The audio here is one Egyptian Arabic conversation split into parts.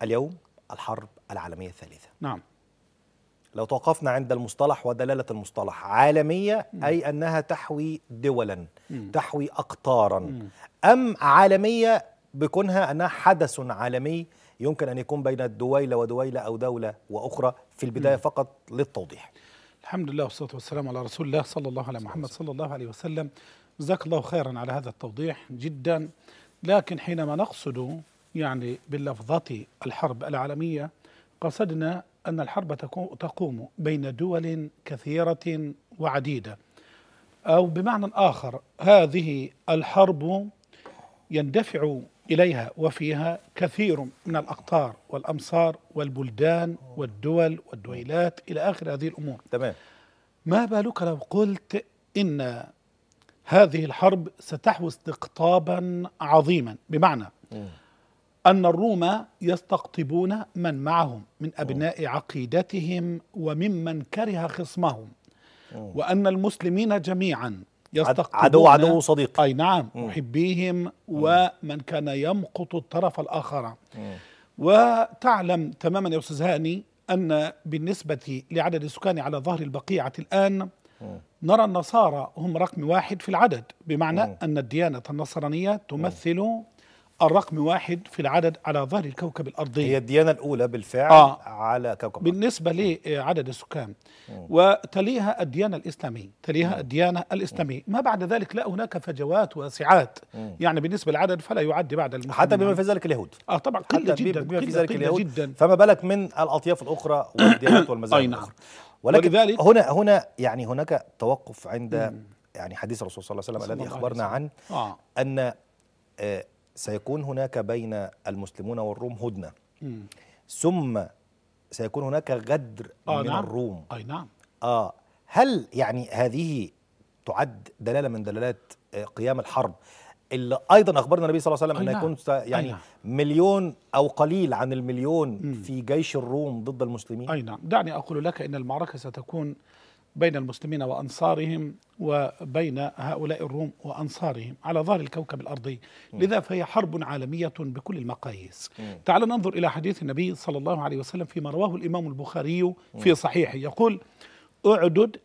اليوم الحرب العالمية الثالثة نعم لو توقفنا عند المصطلح ودلالة المصطلح عالمية أي أنها تحوي دولا تحوي أقطارا أم عالمية بكونها أنها حدث عالمي يمكن أن يكون بين الدويلة ودويلة أو دولة وأخرى في البداية فقط للتوضيح الحمد لله والصلاة والسلام على رسول الله صلى الله على محمد صلى الله عليه وسلم جزاك الله خيرا على هذا التوضيح جدا لكن حينما نقصد يعني باللفظة الحرب العالمية قصدنا أن الحرب تكو- تقوم بين دول كثيرة وعديدة أو بمعنى آخر هذه الحرب يندفع إليها وفيها كثير من الأقطار والأمصار والبلدان والدول والدويلات إلى آخر هذه الأمور تمام ما بالك لو قلت إن هذه الحرب ستحوي استقطابا عظيما بمعنى أن الروم يستقطبون من معهم من أبناء عقيدتهم وممن كره خصمهم وأن المسلمين جميعا يستقطبون عدو عدو صديق أي نعم محبيهم ومن كان يمقت الطرف الآخر وتعلم تماما يا أستاذ هاني أن بالنسبة لعدد السكان على ظهر البقيعة الآن نرى النصارى هم رقم واحد في العدد بمعنى أن الديانة النصرانية تمثل الرقم واحد في العدد على ظهر الكوكب الأرضي هي الديانة الأولى بالفعل آه. على كوكب الأرض. بالنسبة لعدد السكان وتليها الديانة الإسلامية تليها الديانة الإسلامية ما بعد ذلك لا هناك فجوات واسعات يعني بالنسبة للعدد فلا يعد بعد المسلمين حتى بما في ذلك اليهود اه طبعا قلة حتى جدا بما في قلة ذلك قلة اليهود جدا فما بالك من الأطياف الأخرى والديانات والمذاهب أي نعم. الأخرى ولكن ولذلك- هنا هنا يعني هناك توقف عند يعني حديث الرسول صلى الله عليه وسلم صلى الذي الله أخبرنا عليه عن اه أن آه، سيكون هناك بين المسلمون والروم هدنة مم. ثم سيكون هناك غدر آه من نعم. الروم اي نعم آه هل يعني هذه تعد دلالة من دلالات آه، قيام الحرب اللي أيضا أخبرنا النبي صلى الله عليه وسلم أي أن نعم. يكون س- يعني أي نعم. مليون أو قليل عن المليون في جيش الروم ضد المسلمين اي نعم دعني اقول لك ان المعركة ستكون بين المسلمين وانصارهم وبين هؤلاء الروم وانصارهم على ظهر الكوكب الارضي لذا فهي حرب عالمية بكل المقاييس تعال ننظر الى حديث النبي صلى الله عليه وسلم فيما رواه الامام البخاري في صحيحه يقول اعدد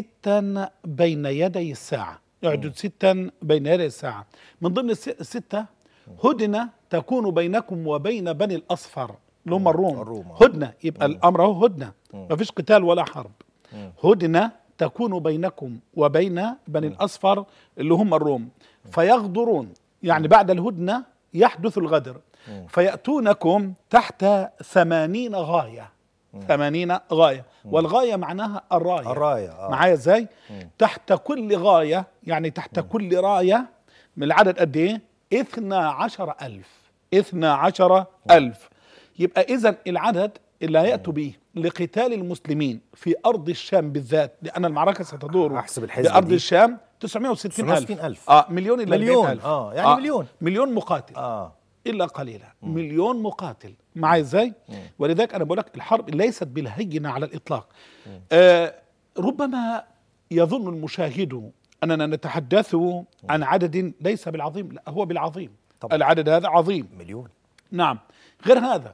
ستا بين يدي الساعة اعدد ستا بين يدي الساعة من ضمن الس- الستة هدنة تكون بينكم وبين بني الأصفر اللي هم الروم, الروم، آه. هدنة يبقى الأمر هو هدنة ما فيش قتال ولا حرب هدنة تكون بينكم وبين بني الأصفر اللي هم الروم فيغدرون يعني بعد الهدنة يحدث الغدر فيأتونكم تحت ثمانين غاية ثمانين غاية والغاية معناها الراية الراية آه. معايا ازاي تحت كل غاية يعني تحت كل راية من العدد قد ايه اثنا عشر ألف اثنا عشر ألف يبقى إذا العدد اللي هيأتوا به لقتال المسلمين في أرض الشام بالذات لأن المعركة ستدور أحسب الحسبة بأرض دي. الشام 960 960 ألف ألف. آه مليون إلا مليون، 40 ألف. آه، يعني مليون. مليون مقاتل آه الا قليلا مليون مقاتل معي ازاي ولذلك انا بقول لك الحرب ليست بالهينه على الاطلاق آه ربما يظن المشاهد اننا نتحدث عن عدد ليس بالعظيم لا هو بالعظيم طبعا. العدد هذا عظيم مليون نعم غير هذا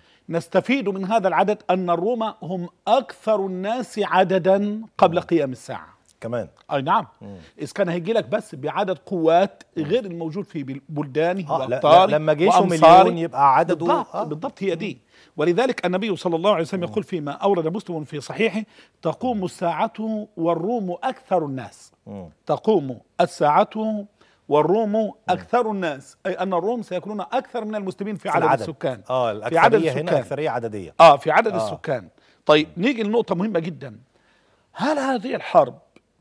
نستفيد من هذا العدد ان الروم هم اكثر الناس عددا قبل قيام الساعه كمان اي نعم اذا كان هيجي لك بس بعدد قوات غير الموجود في بل- بلدانه آه، لا- واقطاره لا، لما جيشه وأمصاره. مليون يبقى عدده- بالضبط, آه. بالضبط هي دي ولذلك النبي صلى الله عليه وسلم يقول فيما اورد مسلم في صحيحه تقوم الساعه والروم اكثر الناس تقوم الساعه والروم اكثر الناس اي ان الروم سيكونون اكثر من المسلمين في في عدد العدد. السكان اه في عدد الأكثرية هنا السكان أكثرية عددية اه في عدد آه. آه. السكان طيب نيجي لنقطة مهمة جدا هل هذه الحرب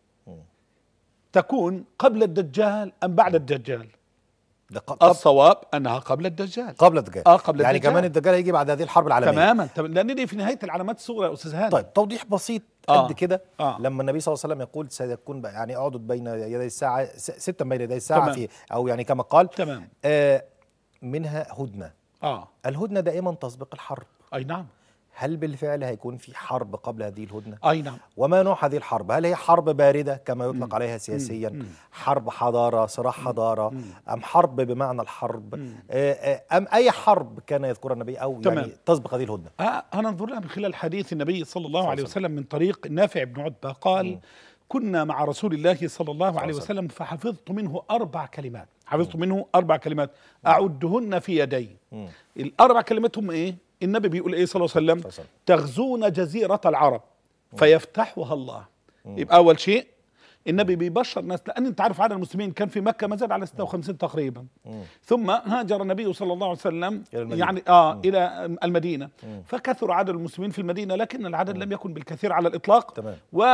تكون قبل الدجال أم بعد الدجال ده ق- قبل, الصواب أنها قبل الدجال قبل الدجال آه، قبل يعني الدجال. كمان الدجال هيجي بعد هذه الحرب العالمية تماما تمام لأن دي في نهاية العلامات الصغرى يا أستاذ هاني طيب توضيح بسيط آه. قد كده آه. لما النبي صلى الله عليه وسلم يقول سيكون بقى- يعني اعدد بين يدي الساعه س- ستا بين يدي الساعه تمام. في او يعني كما قال تمام آه منها هدنه آه الهدنه دائما تسبق الحرب أي نعم هل بالفعل هيكون في حرب قبل هذه الهدنه اي نعم وما نوع هذه الحرب هل هي حرب باردة كما يطلق عليها سياسيا حرب حضارة صراع حضارة أم حرب بمعنى الحرب آه، آه، أم أي حرب كان يذكرها النبي أو تمام. يعني تسبق هذه الهدنة آه أنا انظر لها من خلال حديث النبي صلى الله عليه عليه وسلم من طريق نافع بن عتبة قال كنا مع رسول الله صلى الله عليه عليه وسلم فحفظت منه أربع كلمات حفظت منه أربع كلمات أعدهن في يدي الأربع كلمات هم إيه النبي بيقول إيه صلى الله عليه وسلم صلى الله تغزون جزيرة العرب فيفتحها الله يبقى أول شيء النبي بيبشر الناس لان انت عارف عدد المسلمين كان في مكه ما زاد على 56 تقريبا ثم هاجر النبي صلى الله عليه وسلم إلى المدينة. يعني اه الى المدينه فكثر عدد المسلمين في المدينه لكن العدد لم يكن بالكثير على الاطلاق تمام.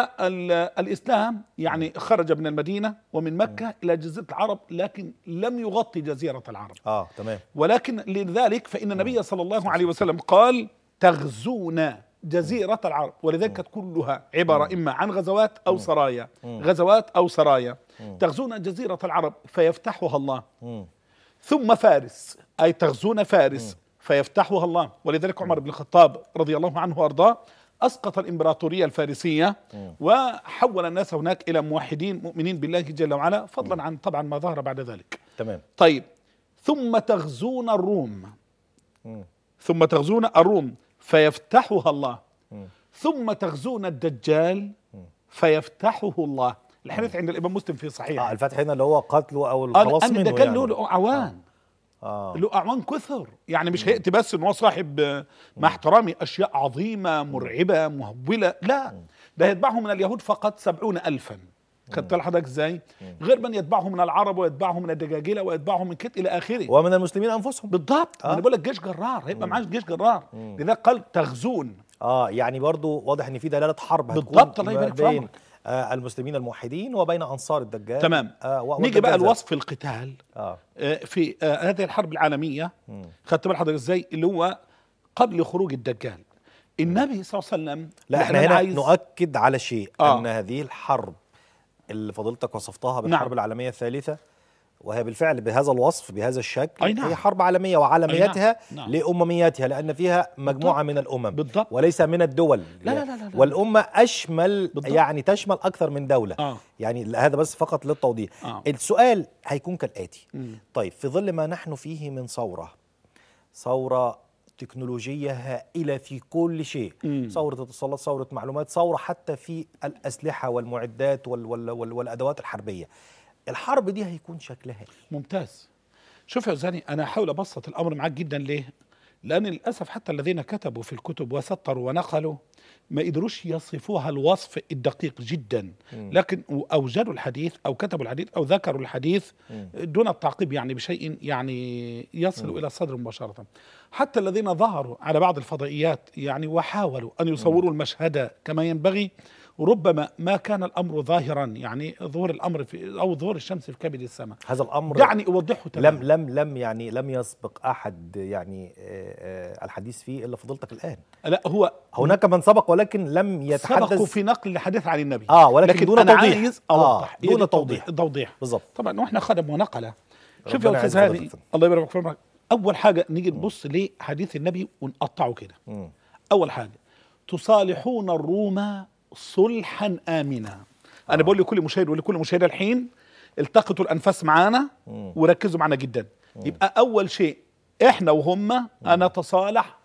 والاسلام يعني خرج من المدينه ومن مكه الى جزيره العرب لكن لم يغطي جزيره العرب آه تمام ولكن لذلك فإن النبي صلى الله عليه وسلم قال تغزون جزيرة العرب ولذلك كانت كلها عبارة إما عن غزوات أو سرايا غزوات أو سرايا تغزون جزيرة العرب فيفتحها الله مم. ثم فارس أي تغزون فارس فيفتحها الله ولذلك عمر بن الخطاب رضي الله عنه وأرضاه أسقط الإمبراطورية الفارسية وحول الناس هناك إلى موحدين مؤمنين بالله جل وعلا فضلا عن طبعا ما ظهر بعد ذلك تمام طيب ثم تغزون الروم مم. ثم تغزون الروم فيفتحها الله ثم تغزون الدجال فيفتحه الله الحديث عند الامام مسلم في صحيح آه الفتح هنا اللي هو قتله أو قال الخلاص ان منه الدجال يعني. له له اعوان آه. له اعوان كثر يعني مش هياتي بس ان هو صاحب آه، مع احترامي اشياء عظيمه مرعبه مهوله لا ده يتبعه من اليهود فقط سبعون الفا خدت بالك حضرتك ازاي غير من يتبعه من العرب ويتبعه من الدجاجله ويتبعه من كت الى اخره ومن المسلمين أنفسهم بالضبط آه. انا بقول لك جيش جرار هيبقى معاه جيش جرار لذلك قال تغزون اه يعني برضو واضح ان في دلاله حرب هتكون بالضبط، الله ما يبارك في بين عمرك. آه المسلمين الموحدين وبين انصار الدجال تمام آه و- نيجي بقى والدجال الوصف القتال اه آه، في آه، هذه الحرب العالميه خدت بال حضرتك ازاي اللي هو قبل خروج الدجال النبي صلى الله عليه وسلم لا احنا لأن أنا هنا نؤكد على شيء آه. ان هذه الحرب اللي فضلتك وصفتها بالحرب نعم. العالميه الثالثه وهي بالفعل بهذا الوصف بهذا الشكل أي نعم. هي حرب عالميه وعالميتها أي نعم. نعم. لامميتها لان فيها مجموعه من الامم بالضبط. وليس من الدول لا لا لا لا لا. والامه اشمل بالضبط. يعني تشمل اكثر من دوله آه. يعني هذا بس فقط للتوضيح آه. السؤال هيكون كالاتي مم. طيب في ظل ما نحن فيه من ثوره ثوره تكنولوجيه هائله في كل شيء مم. ثوره اتصالات ثوره معلومات ثوره حتى في الاسلحه والمعدات وال وال وال والادوات الحربيه الحرب دي هيكون شكلها إيه؟ ممتاز شوف يا أستاذي انا هحاول ابسط الامر معاك جدا ليه لان للاسف حتى الذين كتبوا في الكتب وسطروا ونقلوا ما قدروش يصفوها الوصف الدقيق جدا لكن اوجدوا الحديث او كتبوا الحديث او ذكروا الحديث دون التعقيب يعني بشيء يعني يصل الى الصدر مباشره حتى الذين ظهروا على بعض الفضائيات يعني وحاولوا ان يصوروا المشهد كما ينبغي ربما ما كان الامر ظاهرا يعني ظهور الامر في او ظهور الشمس في كبد السماء هذا الامر دعني اوضحه تماما لم لم لم يعني لم يسبق احد يعني آه، آه، الحديث فيه الا فضيلتك الان لا هو هناك من سبق ولكن لم يتحدث سبقوا في نقل الحديث عن النبي آه، ولكن دون أنا توضيح. عايز آه، اوضح دون إيه دي توضيح. التوضيح بالظبط طبعا واحنا خدم ونقله شوف ربنا يا استاذ يعز هاني حضرتك. الله يبارك في عمرك اول حاجه نيجي نبص لحديث النبي ونقطعه كده مم. اول حاجه تصالحون الروم صلحا امنا انا بقول لكل مشاهد ولكل مشاهده الحين التقطوا الانفاس معانا وركزوا معنا جدا يبقى اول شيء احنا وهم نتصالح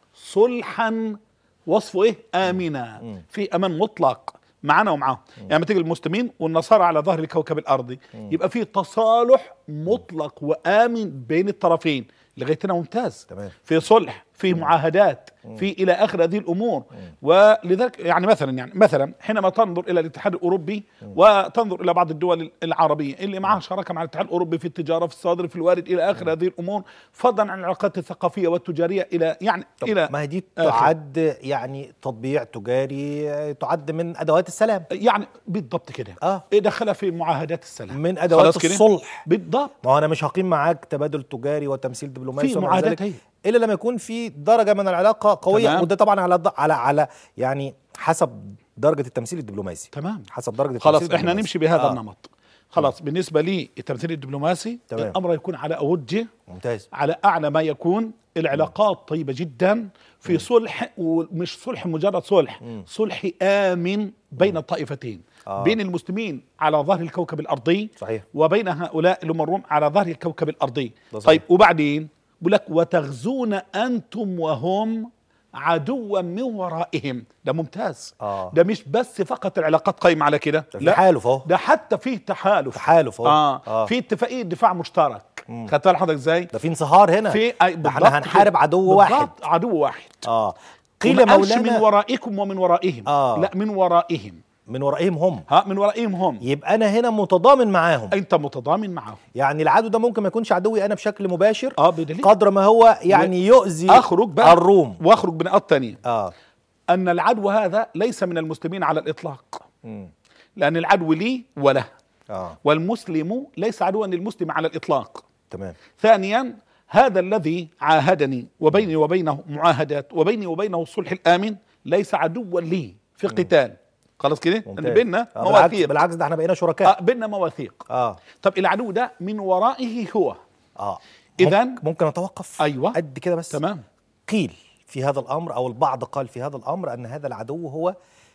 صلحا وصفه ايه امنا في امان مطلق معانا ومعاهم يعني لما تيجي المسلمين والنصارى على ظهر الكوكب الارضي يبقى في تصالح مطلق وامن بين الطرفين لغايه هنا ممتاز تمام. في صلح في معاهدات في الى اخر هذه الامور ولذلك يعني مثلا يعني مثلا حينما تنظر الى الاتحاد الاوروبي وتنظر الى بعض الدول العربيه اللي معها شراكه مع الاتحاد الاوروبي في التجاره في الصادر في الوارد الى اخر هذه الامور فضلا عن العلاقات الثقافيه والتجاريه الى يعني طب الى ما هي دي آخر. تعد يعني تطبيع تجاري آه، تعد من ادوات السلام يعني بالضبط كده آه. إيه دخلها في معاهدات السلام من ادوات خلاص كده؟ الصلح بالضبط ما هو انا مش هقيم معاك تبادل تجاري وتمثيل دبلوماسي في وما إلى معاهدات ذلك، هي. الا لما يكون في درجه من العلاقه قويه تمام. وده طبعا على ض- على على يعني حسب درجه التمثيل الدبلوماسي تمام حسب درجه خلاص التمثيل احنا الدبلوماسي. نمشي بهذا آه. النمط خلاص بالنسبه لي التمثيل الدبلوماسي تمام. الامر يكون على اوجه ممتاز على اعلى ما يكون العلاقات طيبه جدا في صلح ومش صلح مجرد صلح صلح امن بين الطائفتين آه. بين المسلمين على ظهر الكوكب الارضي صحيح. وبين هؤلاء اللي هم الروم على ظهر الكوكب الارضي ده صحيح. طيب وبعدين بقول لك وتغزون انتم وهم عدوا من ورائهم ده ممتاز آه. ده مش بس فقط العلاقات قايمه على كده ده في تحالف اهو ده حتى فيه تحالف تحالف اهو اه, آه. في اتفاقيه دفاع مشترك خدت بالك حضرتك ازاي ده في انصهار هنا في أي- ده بالضبط احنا هنحارب كده. عدو واحد بالضبط، عدو واحد اه قيل قيل قالش من مولانا ورائكم ومن ورائهم آه. لا من ورائهم من ورائهم هم ها من ورائهم هم يبقى انا هنا متضامن معاهم انت متضامن معهم يعني العدو ده ممكن ما يكونش عدوي انا بشكل مباشر اه بدليل قدر ما هو يعني يؤذي اخرج بقى الروم واخرج بنقاط تانية اه ان العدو هذا ليس من المسلمين على الاطلاق مم. لان العدو لي وله اه والمسلم ليس عدوا للمسلم على الاطلاق تمام ثانيا هذا الذي عاهدني وبيني وبينه معاهدات وبيني وبينه الصلح الامن ليس عدوا لي في قتال خلاص كده ان ممتاز. بيننا آه بالعكس مواثيق بالعكس ده احنا بقينا شركاء آه بيننا مواثيق اه طب العدو ده من ورائه هو اه إذن- ممكن- ممكن اتوقف أيوة. قد كده بس تمام قيل في هذا الامر او البعض قال في هذا الامر ان هذا العدو هو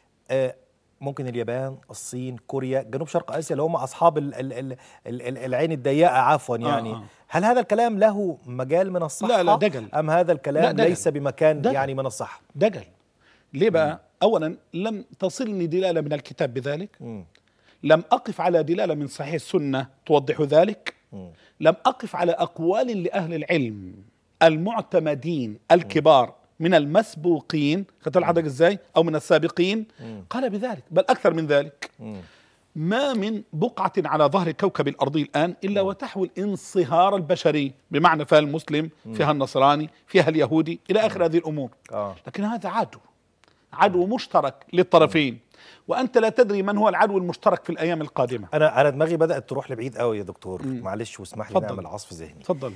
آه ممكن اليابان الصين كوريا جنوب شرق اسيا اللي هم اصحاب ال ال ال ال ال العين الضيقه عفوا يعني آه. هل هذا الكلام له مجال من الصحه لا، لا، دجل. ام هذا لا، الكلام دجل. ليس بمكان دجل. يعني من الصحه دجل ليه بقى اولا لم تصلني دلاله من الكتاب بذلك مم. لم اقف على دلاله من صحيح السنه توضح ذلك مم. لم اقف على اقوال لاهل العلم المعتمدين الكبار من المسبوقين خدت حضرتك ازاي او من السابقين قال بذلك بل اكثر من ذلك مم. ما من بقعة على ظهر الكوكب الأرضي الآن إلا وتحوي الانصهار البشري بمعنى فيها المسلم فيها النصراني فيها اليهودي إلى آخر هذه الأمور اه لكن هذا عدو عدو مشترك للطرفين وأنت لا تدري من هو العدو المشترك في الأيام القادمة انا انا دماغي بدات تروح لبعيد قوي يا دكتور معلش واسمح لي اتفضل. نعمل عصف ذهني تفضل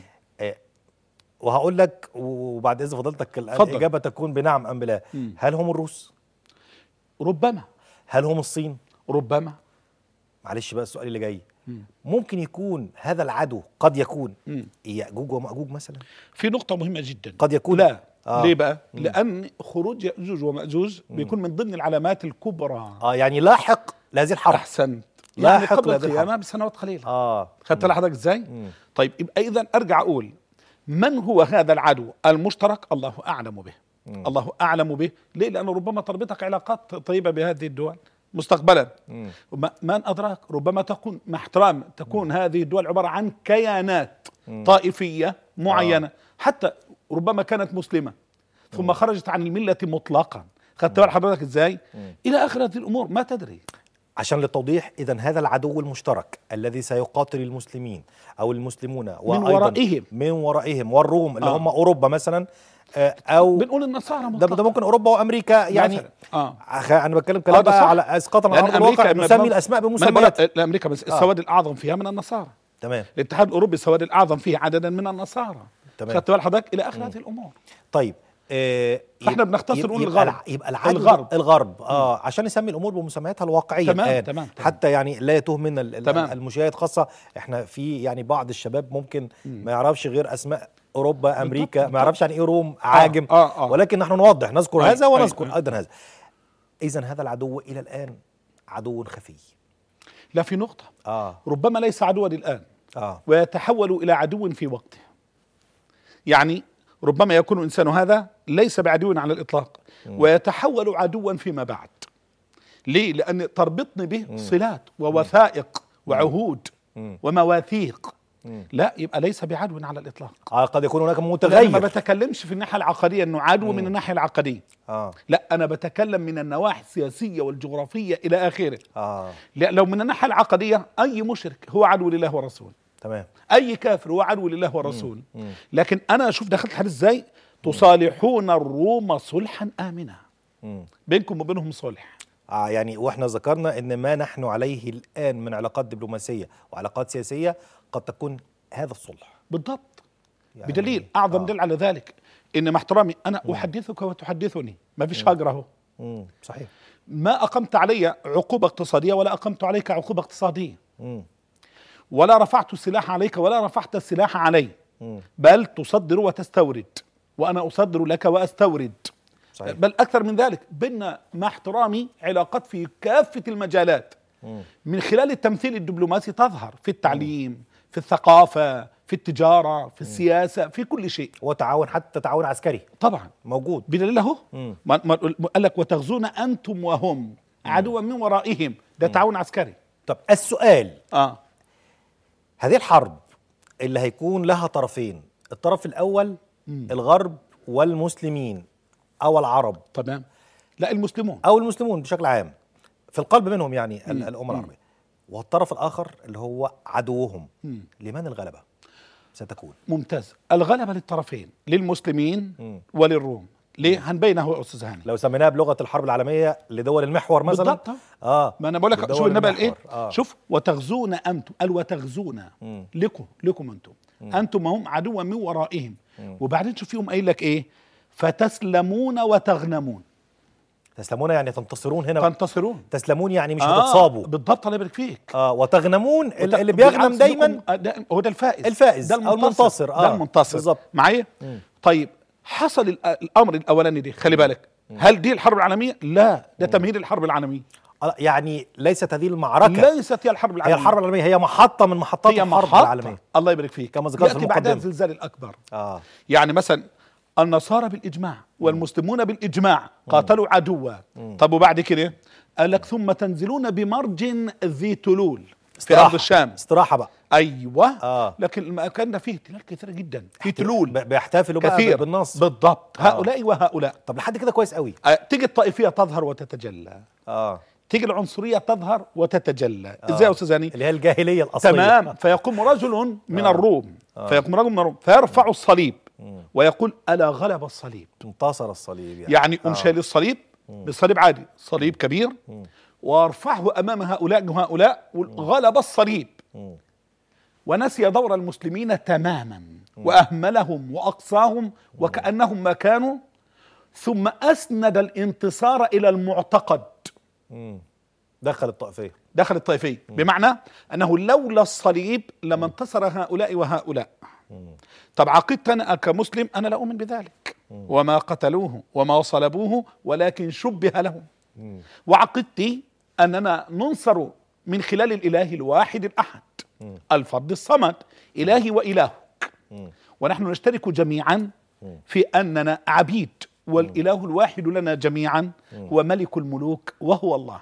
وهقول لك وبعد اذن فضيلتك ال- اتفضل. الاجابه تكون بنعم ام بلا مم. هل هم الروس ربما هل هم الصين ربما معلش بقى السؤال اللي جاي مم. ممكن يكون هذا العدو قد يكون مم. ياجوج وماجوج مثلا في نقطة مهمة جدا قد يكون لا آه. آه. ليه بقى؟ لأن خروج يأجوج ومأجوج بيكون من ضمن العلامات الكبرى اه يعني لاحق لهذه الحرب أحسنت لا يعني حق قبل لهذه القيامة الحرب. بسنوات قليلة اه خدت لحضرتك ازاي؟ طيب يبقى اذا ارجع اقول من هو هذا العدو المشترك الله اعلم به الله اعلم به ليه لانه ربما تربطك علاقات طيبه بهذه الدول مستقبلا مم. وما- من ادراك ربما تكون مع احترام تكون هذه الدول عباره عن كيانات طائفيه معينه حتى ربما كانت مسلمه ثم خرجت عن المله مطلقا خدت بال حضرتك ازاي الى اخر هذه الامور ما تدري عشان للتوضيح اذا هذا العدو المشترك الذي سيقاتل المسلمين او المسلمون وأيضاً ورائهم. من ورائهم والروم اللي آه. هم اوروبا مثلا آه، او بنقول النصارى ده, مطلقا ده ممكن اوروبا وامريكا يعني مثلاً. اه أخ- انا بتكلم آه، كلام ده بقى صح. على اسقاط على لأن ارض الواقع أمريكا نسمي ما- الاسماء ما بمسميات بقول- الامريكا بس السواد الاعظم فيها من النصارى تمام الاتحاد الاوروبي السواد الاعظم فيه عددا من النصارى تمام. خدت بال حضرتك الى اخر هذه الامور طيب آه فإحنا يبقى- بنختصر يبقى- نقول يبقى الغرب. الع- يبقى العدو الغرب. الغرب الغرب اه عشان نسمي الامور بمسمياتها الواقعيه تمام، الآن. تمام، تمام. حتى يعني لا يتوه منا ال- ال- تمام. المشاهد خاصه احنا في يعني بعض الشباب ممكن ما يعرفش غير اسماء اوروبا امريكا ما يعرفش يعني ايه روم عاجم آه، آه. ولكن نحن نوضح نذكر أي، هذا أي، ونذكر أي. ايضا هذا اذا هذا العدو الى الان عدو خفي لا في نقطه اه ربما ليس عدوا الان اه ويتحول الى عدو في وقته يعني ربما يكون الانسان هذا ليس بعدو على الاطلاق ويتحول عدوا فيما بعد ليه لان تربطني به صلات ووثائق وعهود ومواثيق لا يبقى ليس بعدو على الاطلاق آه قد يكون هناك لأن ما متغير بتكلمش في الناحيه العقديه انه عدو من الناحيه العقديه اه لا انا بتكلم من النواحي السياسيه والجغرافيه الى اخره اه لا لو من الناحيه العقديه اي مشرك هو عدو لله ورسوله تمام اي كافر هو عدو لله ورسوله لكن انا اشوف دخلت الحديث ازاي تصالحون الروم صلحا امنا مم. بينكم وبينهم صلح آه يعني واحنا ذكرنا ان ما نحن عليه الان من علاقات دبلوماسيه وعلاقات سياسيه قد تكون هذا الصلح بالضبط يعني بدليل اعظم آه. دليل على ذلك ان مع احترامي انا احدثك وتحدثني ما فيش هجر اهو مم. صحيح ما اقمت علي عقوبه اقتصاديه ولا اقمت عليك عقوبه اقتصاديه مم. ولا رفعت السلاح عليك ولا رفعت السلاح علي مم. بل تصدر وتستورد وانا اصدر لك واستورد صحيح. بل اكثر من ذلك بيننا مع احترامي علاقات في كافه المجالات مم. من خلال التمثيل الدبلوماسي تظهر في التعليم في الثقافه في التجاره في السياسه في كل شيء وتعاون حتى تعاون عسكري طبعا موجود بدليل اهو مم. ما- ما- قال لك وتغزون انتم وهم عدوا من ورائهم ده تعاون عسكري طب السؤال اه هذه الحرب اللي هيكون لها طرفين الطرف الاول الغرب والمسلمين او العرب تمام لا المسلمون او المسلمون بشكل عام في القلب منهم يعني ال- الامه العربيه والطرف الاخر اللي هو عدوهم لمن الغلبه ستكون ممتاز الغلبه للطرفين للمسلمين مم. وللروم ليه هنبينه يا استاذ هاني لو سميناها بلغه الحرب العالميه لدول المحور مثلا بالضبط. اه ما انا بقول لك لدول شوف النبي قال ايه المحور. آه. شوف وتغزون انتم قال وتغزون مم. لكم لكم انتم انتم هم عدوا من ورائهم وبعدين شوف فيهم قايل لك ايه فتسلمون وتغنمون تسلمون يعني تنتصرون هنا تنتصرون تسلمون يعني مش هتتصابوا بالضبط الله يبارك فيك اه وتغنمون وت- اللي اللي بيغنم بالعكس دايما لكم- آه، ده هو ده الفائز الفائز ده أو المنتصر المنتصر، آه، ده المنتصر بالظبط. معايا طيب حصل ال- الامر الاولاني دي خلي بالك هل دي الحرب العالميه لا ده تمهيد الحرب العالميه آه، يعني ليست هذه المعركه ليست هي الحرب هي العالميه الحرب العالميه هي محطه من محطات هي الحرب محطة. العالميه الله يبارك فيك كما ذكرت في ياتي بعدها المقدمة. الزلزال الاكبر اه يعني مثلا النصارى بالاجماع والمسلمون بالاجماع قاتلوا عدوا طب وبعد كده قال لك ثم تنزلون بمرج ذي تلول في استراحة. ارض الشام استراحه بقى ايوه آه. لكن المكان ده فيه احتلال كثيره جدا في تلول ب- بيحتفلوا بقى كثير بالنصر بالضبط آه. هؤلاء وهؤلاء طب لحد كده كويس قوي آه، تيجي الطائفيه تظهر وتتجلى اه تيجي العنصريه تظهر وتتجلى ازاي يا استاذ هاني اللي هي الجاهليه الاصليه تمام فيقوم رجل من آه. الروم فيقوم رجل من الروم فيرفع الصليب ويقول الا غلب الصليب انتصر الصليب يعني يعني ام آه. شايل الصليب بالصليب عادي صليب كبير وارفعه امام هؤلاء وهؤلاء غلب الصليب مم. ونسي دور المسلمين تماما واهملهم واقصاهم وكانهم ما كانوا ثم اسند الانتصار الى المعتقد مم. دخل الطائفيه داخل الطائفيه بمعنى انه لولا الصليب لما انتصر هؤلاء وهؤلاء طب عقيدتي انا كمسلم انا لا اؤمن بذلك وما قتلوه وما صلبوه ولكن شبه لهم وعقيدتي اننا ننصر من خلال الاله الواحد الاحد الفرد الصمد الهي والهك ونحن نشترك جميعا في اننا عبيد والاله الواحد لنا جميعا هو ملك الملوك وهو الله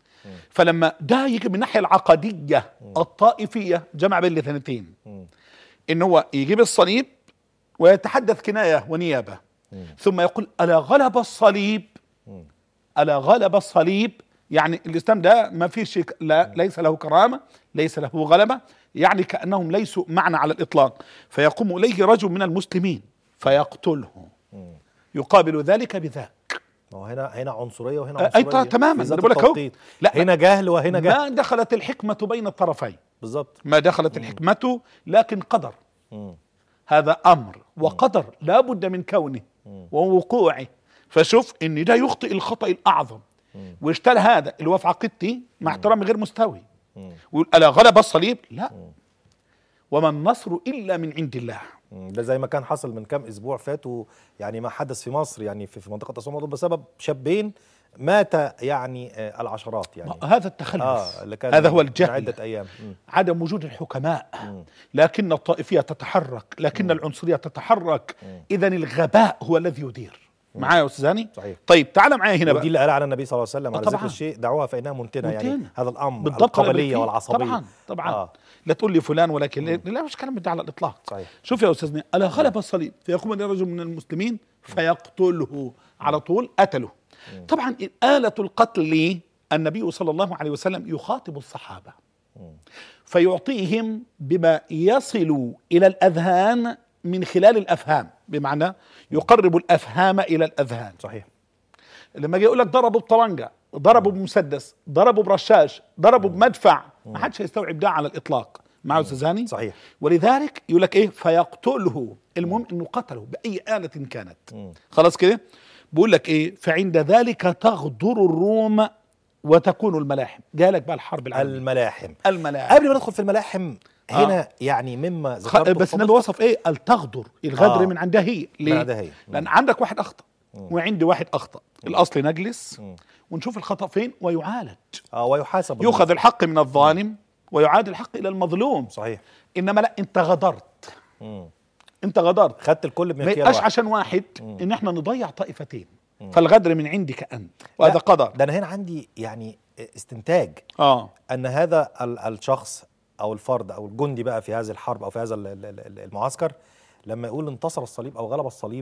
فلما ده يجي من الناحيه العقديه الطائفيه جمع بين الاثنتين ان هو يجيب الصليب ويتحدث كنايه ونيابه ثم يقول الا غلب الصليب الا غلب الصليب يعني الاسلام ده ما في شيء لا ليس له كرامه ليس له غلبه يعني كانهم ليسوا معنا على الاطلاق فيقوم اليه رجل من المسلمين فيقتله يقابل ذلك بذاك ما هو هنا هنا عنصريه وهنا أي عنصريه طبعا تماما، في أنا ذات بقول لك أهو. التوقيت. لا، هنا جهل وهنا جهل ما دخلت الحكمه بين الطرفين بالظبط ما دخلت الحكمة لكن قدر مم. هذا أمر وقدر لا بد من كونه ووقوعه فشوف ان ده يخطئ الخطأ الأعظم واشترى هذا اللي هو في عقيدتي مع احترامي غير مستوي ويقول ألا غلب الصليب لا وما النصر إلا من عند الله مم. ده زي ما كان حصل من كام اسبوع فاتوا يعني ما حدث في مصر يعني في, في منطقه اسوان بسبب شابين مات يعني آه العشرات يعني هذا التخلف اه اللي كان هذا هو من الجهل عده ايام مم. عدم وجود الحكماء لكن الطائفية تتحرك لكن العنصرية تتحرك إذا الغباء هو الذي يدير معايا يا أستاذ هاني صحيح. طيب تعال معايا هنا ودي بقى اللي قال على النبي صلى الله عليه وسلم على طبعاً. ذكر الشيء دعوها فانها منتنه يعني منتنة. هذا الامر بالضبط الله القبليه يبارك فيك. والعصبيه طبعا طبعا آه. آه. لا تقول لي فلان ولكن لا, لا مش كلام ده على الاطلاق صحيح. شوف يا استاذنا الا غلب الصليب فيقوم لي رجل من المسلمين فيقتله على طول قتله طبعا آلة القتل النبي صلى الله عليه وسلم يخاطب الصحابة فيعطيهم بما يصل إلى الأذهان من خلال الأفهام بمعنى يقرب الأفهام إلى الأذهان صحيح لما يجي يقول لك ضربوا بطلنجة ضربوا بمسدس ضربوا برشاش ضربوا بمدفع ما حدش هيستوعب ده على الاطلاق مع استاذ هاني صحيح. ولذلك يقول لك ايه فيقتله المهم انه قتله باي اله كانت خلاص كده بيقول لك ايه فعند ذلك تغدر الروم وتكون الملاحم جالك بقى الحرب العالميه الملاحم الملاحم قبل ما ندخل في الملاحم هنا يعني مما خ- ذكرته بس في النبي وصف ايه التغدر الغدر آه. من عندها هي ليه عندها هي. لان عندك واحد اخطا وعندي واحد اخطا الاصل نجلس ونشوف الخطا فين ويعالج اه ويحاسب يؤخذ الحق من الظالم ويعاد الحق الى المظلوم صحيح انما لا انت غدرت مم. انت غدرت خدت الكل ما بمكيال يبقاش واحد عشان واحد ان احنا نضيع طائفتين فالغدر من عندك انت وهذا لا، قدر ده انا هنا عندي يعني استنتاج اه ان هذا ال- الشخص او الفرد او الجندي بقى في هذه الحرب او في هذا ال- ال- ال- المعسكر لما يقول انتصر الصليب او غلب الصليب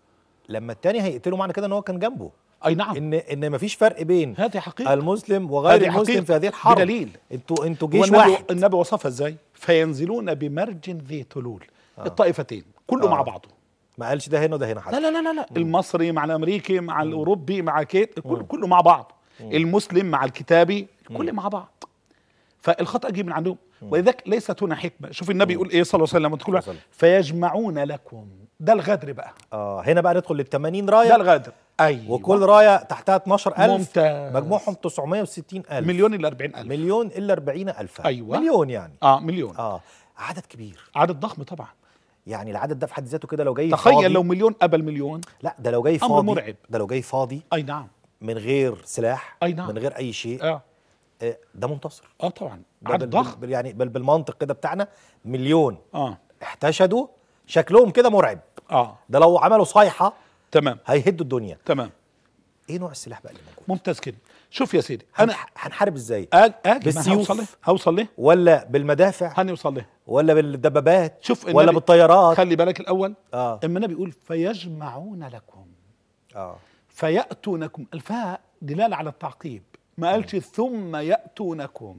لما التاني هيقتله معنى كده ان هو كان جنبه اي نعم ان ان مفيش فرق بين هذه حقيقه المسلم وغير هذه المسلم حقيقة في هذه الحرب بدليل. انتوا انتوا جيش والنبي واحد النبي وصفها ازاي فينزلون بمرج ذي تلول الطائفتين كله آه. مع بعضه ما قالش ده هنا وده هنا حد لا لا لا لا, لا. المصري مع الامريكي مع الاوروبي مع كيت كله كله مع بعض المسلم مع الكتابي كله مع بعض فالخطا يجي من عندهم ولذلك ليست هنا حكمه شوف النبي يقول ايه صلى الله عليه وسلم تقول صلى الله عليه وسلم. فيجمعون لكم ده الغدر بقى اه هنا بقى ندخل لل 80 ده رايه الغدر ايوه وكل رايه تحتها 12000 ممتاز. مجموعهم 960000 مليون الى 40000 مليون الا 40000 أيوة. مليون يعني اه مليون اه عدد كبير عدد ضخم طبعا يعني العدد ده في حد ذاته كده لو جاي تخيل فاضي لو مليون قبل مليون لا ده لو جاي أمر فاضي مرعب. ده لو جاي فاضي اي نعم من غير سلاح أي نعم. من غير اي شيء اه آه، ده منتصر اه طبعا ده عدد بال- ضخم بال- يعني بال- بالمنطق كده بتاعنا مليون اه احتشدوا شكلهم كده مرعب اه ده لو عملوا صيحه تمام هيهدوا الدنيا تمام ايه نوع السلاح بقى اللي موجود ممتاز كده شوف يا سيدي انا هنح- هنحارب ازاي آج- اجي ما بالسيوف؟ هوصل له هوصل له ولا بالمدافع هنوصل له ولا بالدبابات شوف ولا النبي- بالطيارات خلي بالك الاول اه اما النبي يقول فيجمعون لكم اه فياتونكم الفاء دلاله على التعقيب ما قالش ثم ياتونكم